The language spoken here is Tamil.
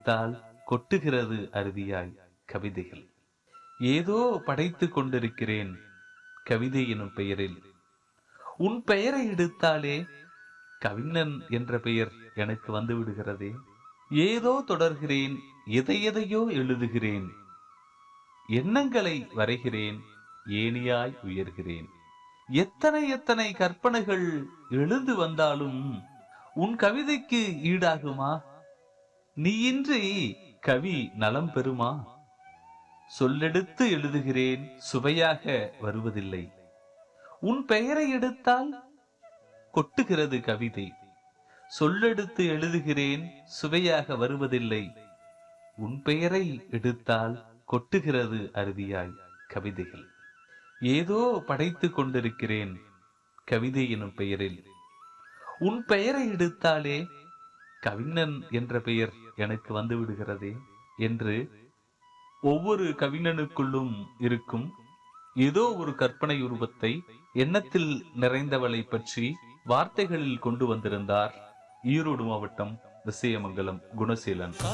தால் கொட்டுகிறது அருவியாய் கவிதைகள் ஏதோ படைத்துக் கொண்டிருக்கிறேன் கவிதை எனும் பெயரில் உன் பெயரை எடுத்தாலே கவிஞன் என்ற பெயர் எனக்கு வந்து விடுகிறதே ஏதோ தொடர்கிறேன் எதை எதையோ எழுதுகிறேன் எண்ணங்களை வரைகிறேன் ஏணியாய் உயர்கிறேன் எத்தனை எத்தனை கற்பனைகள் எழுந்து வந்தாலும் உன் கவிதைக்கு ஈடாகுமா நீயின்றி கவி நலம் பெறுமா சொல்லெடுத்து எழுதுகிறேன் சுவையாக வருவதில்லை உன் பெயரை எடுத்தால் கொட்டுகிறது கவிதை சொல்லெடுத்து எழுதுகிறேன் சுவையாக வருவதில்லை உன் பெயரை எடுத்தால் கொட்டுகிறது அருவியாய் கவிதைகள் ஏதோ படைத்துக் கொண்டிருக்கிறேன் கவிதை எனும் பெயரில் உன் பெயரை எடுத்தாலே கவிஞன் என்ற பெயர் எனக்கு வந்து விடுகிறதே என்று ஒவ்வொரு கவிஞனுக்குள்ளும் இருக்கும் ஏதோ ஒரு கற்பனை உருவத்தை எண்ணத்தில் நிறைந்தவளை பற்றி வார்த்தைகளில் கொண்டு வந்திருந்தார் ஈரோடு மாவட்டம் விசயமங்கலம் குணசீலன்